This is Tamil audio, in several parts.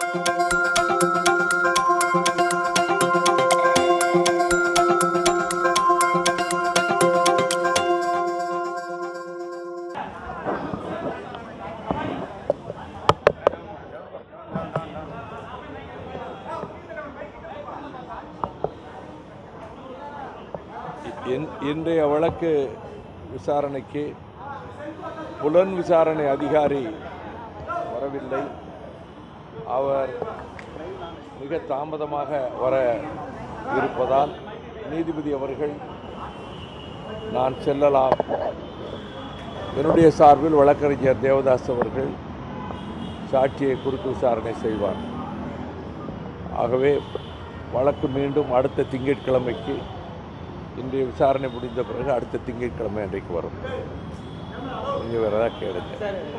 இன்- இன்றைய வழக்கு விசாரணைக்கு புலன் விசாரணை அதிகாரி வரவில்லை அவர் மிக தாமதமாக வர இருப்பதால் நீதிபதி அவர்கள் நான் செல்லலாம் என்னுடைய சார்பில் வழக்கறிஞர் தேவதாஸ் அவர்கள் சாட்சியை குறுக்கு விசாரணை செய்வார் ஆகவே வழக்கு மீண்டும் அடுத்த திங்கட்கிழமைக்கு இன்றைய விசாரணை முடிந்த பிறகு அடுத்த திங்கட்கிழமை அன்றைக்கு வரும் நீங்கள் வேறு ஏதாவது கேளுங்க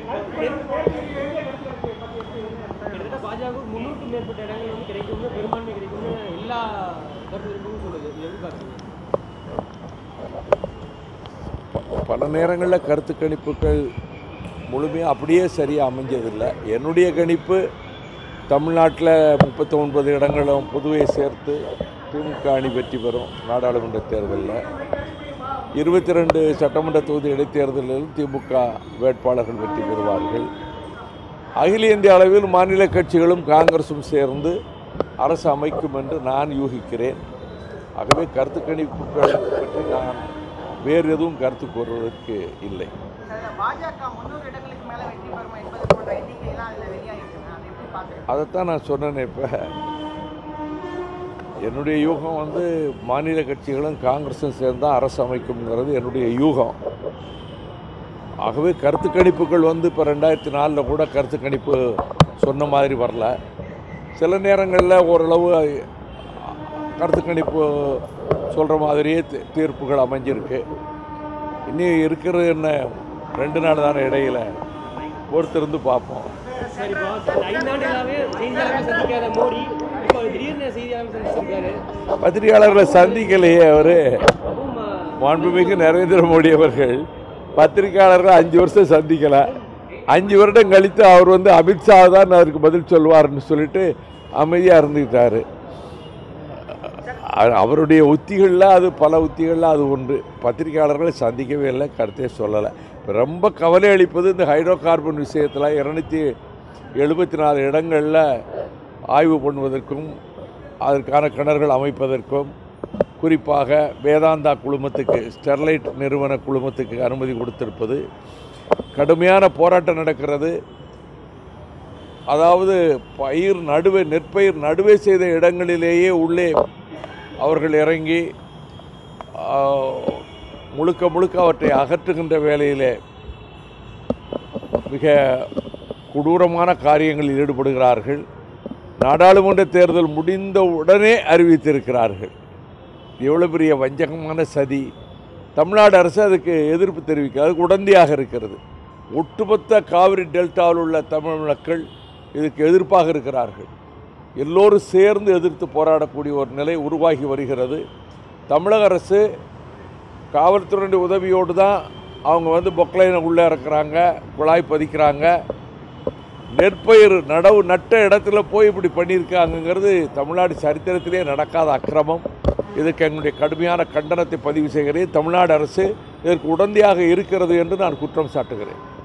கிட்டத்தட்ட பாஜக முன்னூறுக்கும் மேற்பட்ட இடங்கள் வந்து கிடைக்கும்னு பெரும்பான்மை கிடைக்கும்னு எல்லா கருத்துக்கும் சொல்லுது இது எப்படி பார்க்குறீங்க பல நேரங்களில் கருத்து கணிப்புகள் முழுமையாக அப்படியே சரியாக அமைஞ்சதில்லை என்னுடைய கணிப்பு தமிழ்நாட்டில் முப்பத்தி ஒன்பது இடங்களும் புதுவை சேர்த்து திமுக அணி வெற்றி பெறும் நாடாளுமன்ற தேர்தலில் இருபத்தி ரெண்டு சட்டமன்ற தொகுதி இடைத்தேர்தலில் திமுக வேட்பாளர்கள் வெற்றி பெறுவார்கள் அகில இந்திய அளவில் மாநில கட்சிகளும் காங்கிரசும் சேர்ந்து அரசு அமைக்கும் என்று நான் யூகிக்கிறேன் ஆகவே கருத்து கணிப்புகள் பற்றி நான் வேறு எதுவும் கருத்து கூறுவதற்கு இல்லை சார், பாஜக முன்னூறு இடங்களுக்கு மேல வெற்றி பெறுமா என்பது போன்ற எண்ணிக்கைலாம் அதுல வெளியாகிருக்குங்க அதை எப்படி பார்க்குறீங்க அதைத்தான் நான் சொன்னேனே இப்போ என்னுடைய யூகம் வந்து மாநில கட்சிகளும் காங்கிரஸும் சேர்ந்து தான் அரசு அமைக்கும்ங்கிறது என்னுடைய யூகம் ஆகவே கருத்து கணிப்புகள் வந்து இப்போ ரெண்டாயிரத்தி நாலில் கூட கருத்து கணிப்பு சொன்ன மாதிரி வரல சில நேரங்களில் ஓரளவு கருத்து கணிப்பு சொல்கிற மாதிரியே தீ- தீர்ப்புகள் அமைஞ்சிருக்கு இனி இருக்கிறது என்ன ரெண்டு நாள் தானே இடையில பொறுத்திருந்து பார்ப்போம் சரி இப்போ அந்த ஐந்தாண்டுகளாகவே செய்தியாளர்கள் சந்திக்காத மோடி இப்போ திடீர்னு செய்தியாளர்கள் சந்திச்சிருக்காரு பத்திரிகையாளர்களை சந்திக்கலையே அவர் அதுவும் ஆ, மாண்புமிகு நரேந்திர மோடி அவர்கள் பத்திரிகையாளர்களை அஞ்சு வருஷம் சந்திக்கல அஞ்சு வருடம் கழித்து அவர் வந்து அமித்ஷா தான் அவருக்கு பதில் சொல்வார்னு சொல்லிட்டு அமைதியாக இருந்துக்கிட்டாரு அ- அவருடைய உத்திகளில் அது பல உத்திகளில் அது ஒன்று பத்திரிகையாளர்களை சந்திக்கவே இல்லை கருத்தே சொல்லலை இப்போ ரொம்ப கவலை அளிப்பது இந்த ஹைட்ரோ கார்பன் விஷயத்தில் இரநூத்தி எழுபத்தி நாலு இடங்களில் ஆய்வு பண்ணுவதற்கும் அதற்கான கிணறுகள் அமைப்பதற்கும் குறிப்பாக வேதாந்தா குழுமத்துக்கு ஸ்டெர்லைட் நிறுவன குழுமத்துக்கு அனுமதி கொடுத்திருப்பது கடுமையான போராட்டம் நடக்கிறது அதாவது பயிர் நடுவே நெற்பயிர் நடுவே செய்த இடங்களிலேயே உள்ளே அவர்கள் இறங்கி ஆ, முழுக்க முழுக்க அவற்றை அகற்றுகின்ற வேலையிலே மிக கொடூரமான காரியங்களில் ஈடுபடுகிறார்கள் நாடாளுமன்ற தேர்தல் முடிந்த உடனே அறிவித்திருக்கிறார்கள் எவ்வளோ பெரிய வஞ்சகமான சதி தமிழ்நாடு அரசு அதுக்கு எதிர்ப்பு தெரிவிக்க அதுக்கு உடந்தையாக இருக்கிறது ஒட்டுமொத்த காவிரி டெல்டாவில் உள்ள தமிழ் மக்கள் இதுக்கு எதிர்ப்பாக இருக்கிறார்கள் எல்லோரும் சேர்ந்து எதிர்த்து போராடக்கூடிய ஒரு நிலை உருவாகி வருகிறது தமிழக அரசு காவல்துறையினுடைய உதவியோடு தான் அவங்க வந்து பொக்லைனை உள்ளே இறக்குறாங்க குழாய் பதிக்கிறாங்க நெற்பயிர் நடவு நட்ட இடத்துல போய் இப்படி பண்ணியிருக்காங்கங்கிறது தமிழ்நாடு சரித்திரத்திலே நடக்காத அக்கிரமம் இதற்கு எங்களுடைய கடுமையான கண்டனத்தை பதிவு செய்கிறேன் தமிழ்நாடு அரசு இதற்கு உடந்தையாக இருக்கிறது என்று நான் குற்றம் சாட்டுகிறேன்